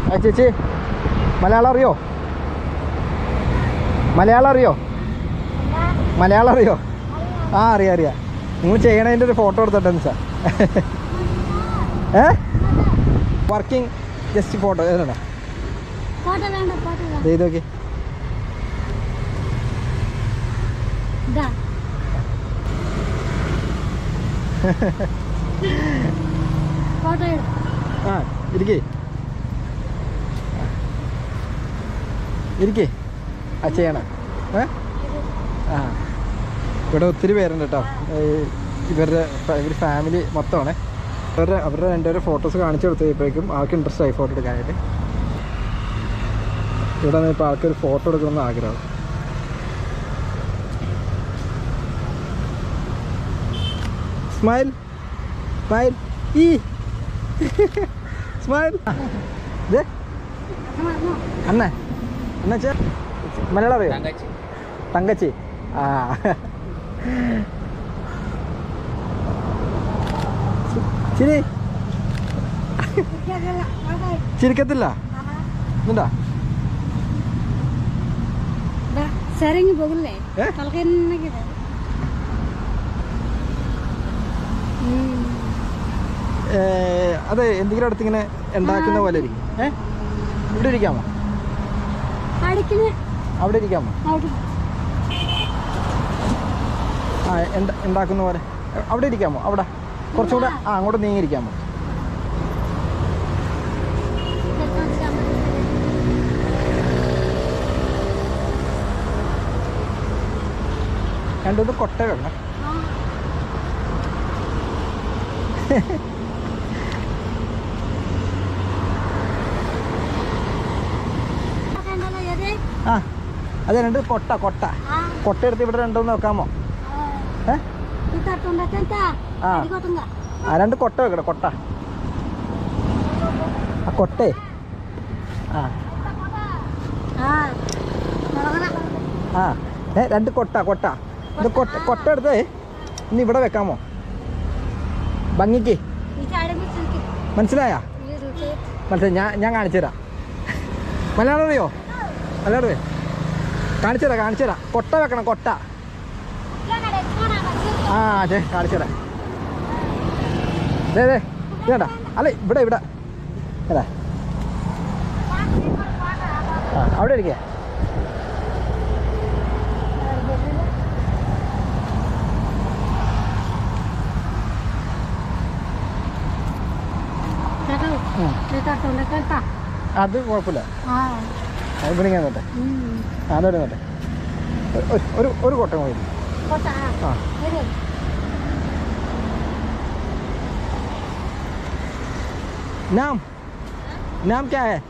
ആ ചേച്ചി മലയാളം അറിയോ മലയാളം അറിയോ മലയാളം അറിയോ ആ അറിയാം അറിയാം നിങ്ങൾ ചെയ്യണതിൻ്റെ ഒരു ഫോട്ടോ എടുത്തോട്ടെ സാർ ഏ വർക്കിംഗ് ജസ്റ്റ് ഫോട്ടോ ഏതാ ഫോട്ടോ വേണ്ട ഫോട്ടോ വേണ്ട ചെയ്ത് നോക്കി ഇതാ ഫോട്ടോ എടു ആ ഇരിക്കേ ഇരിക്കേ ആ ചെയ്യണം ഏ ആ ഇവിടെ ഒത്തിരി പേരുണ്ട് കേട്ടോ ഈ ഇവരുടെ ഫ- ഇവർ ഫാമിലി മൊത്തമാണ് അവരുടെ അവരുടെ രണ്ടുപേരെ ഫോട്ടോസ് കാണിച്ചു കൊടുത്തപ്പോഴേക്കും ആൾക്ക് ഇൻട്രസ്റ്റ് ആയി ഫോട്ടോ എടുക്കാനായിട്ട് ഇവിടെ നിന്ന് ഇപ്പോൾ ആൾക്കൊരു ഫോട്ടോ എടുക്കണമെന്ന് ആഗ്രഹം സ്മൈൽ സ്മൈൽ ഈ സ്മൈൽ ഇത് അണ്ണേ എന്നാ ചേ മലയാളം അറിയോ തങ്കച്ചി ആ ചിരി ചിരിക്കത്തില്ല എന്താ ಸರಂಗಿ ಹೋಗಲ್ಲೇ ಏ? ತಲಕಾಯಿನಾಗಿದೆ ಹ್ಮ್ ഏ, അതെ എന്തെങ്കിലും അടുത്ത് ഇങ്ങനെ ഉണ്ടാക്കുന്ന പോലെ ഇരിക്കും ഏ ഇവിടെ ഇരിക്കാമോ അടിക്കുന്ന അവിടെ ഇരിക്കാമോ അവിടെ ആ എന്ത- ഉണ്ടാക്കുന്ന പോലെ അവിടെ ഇരിക്കാമോ അവിടെ കുറച്ചുകൂടെ ആ അങ്ങോട്ട് നീങ്ങിയിരിക്കാമോ രണ്ടൊന്ന് കൊട്ട വെക്കണം ആ അതെ രണ്ട് കൊട്ട കൊട്ട കൊട്ട എടുത്ത് ഇവിടെ രണ്ടൊന്ന് വെക്കാമോ ഏ ആ ആ രണ്ട് കൊട്ട വെക്കണം കൊട്ട ആ കൊട്ടേ ആ ആ ഏ രണ്ട് കൊട്ട കൊട്ട ഇത് കൊട്ട കൊട്ട എടുത്തേ ഇന്ന് ഇവിടെ വെക്കാമോ ഭംഗിക്ക് മനസ്സിലായാ മനസ്സിലായി ഞാൻ ഞാൻ കാണിച്ചു തരാം മലയാളം അറിയോ മലയാളം അറിയോ കാണിച്ചു തരാം കാണിച്ചു തരാം കൊട്ട വെക്കണം കൊട്ട ആ അതെ കാണിച്ചു തരാം ദേ ദേ ഇതേണ്ട അല്ല ഇവിടെ ഇവിടെ അല്ലേ ആ അവിടെ ഇരിക്കുക ഉം. അത് കുഴപ്പമില്ല അത് ഇവിടെ ഇങ്ങനെ നോട്ടെ ആ അതോടെ നോട്ടെ ഒരു ഒരു ഒരു കൊട്ട കൂടി ആ नाम नाम क्या है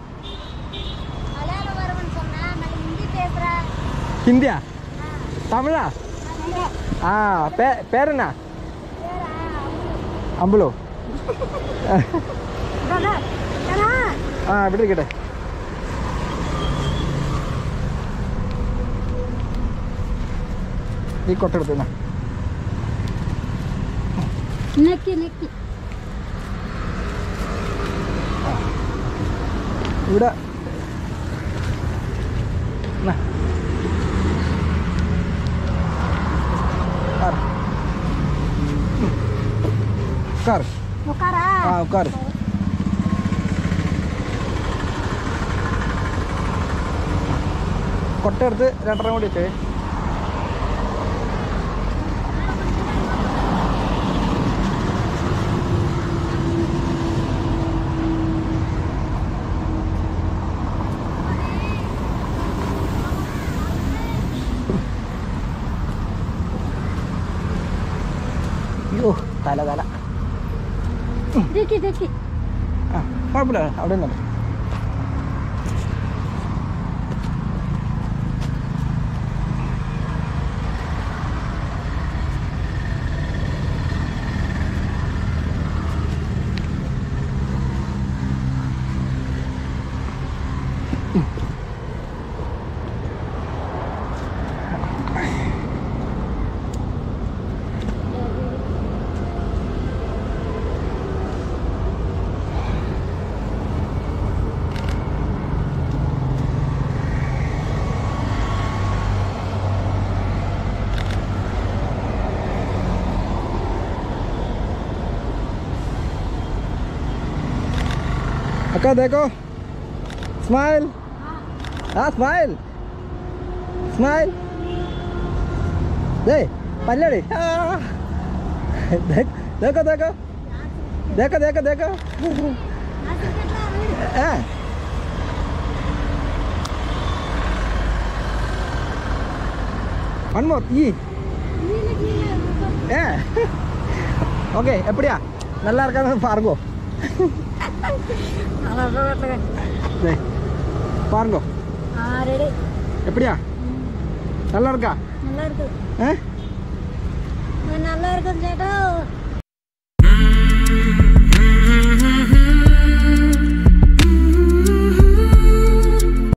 हिंदिया तमिळा ആ പേ പേരെന്നാ അമ്പുളോ ആ ഇവിടെ ഇരിക്കട്ടെ ഈ കൊട്ട എടുത്തുന്ന ನೆಕ್ಕಿ ನೆಕ್ಕಿ ഇവിടെ ന്നാ. ഉക്കാർ. ഉം. ഉക്കാർ. ಮುಖಾರ ആ ഉക്കാർ കൊട്ട എടുത്ത് രണ്ടെണ്ണം കൂടി ഇട്ടേ അയ്യോ തല തല ದೇಕಿ ದೇಕಿ ആ കുഴപ്പമില്ല അവിടെ നിന്നുണ്ട് अक्का देखो स्माइल हाँ स्माइल स्माइल दे पल्लड़ी हाँ। देख देखो देखो देखो देखो देखो ആ. One more, ഈ ഏ ഓക്കെ എപ്പടിയാ நல்லா இருக்கான்னு பாருங்கோ ദേ, பாருங்கோ ரெடி எப்படியா நல்லா இருக்கா நல்லா இருக்கு ഏ நல்லா இருக்கும் சேட்டா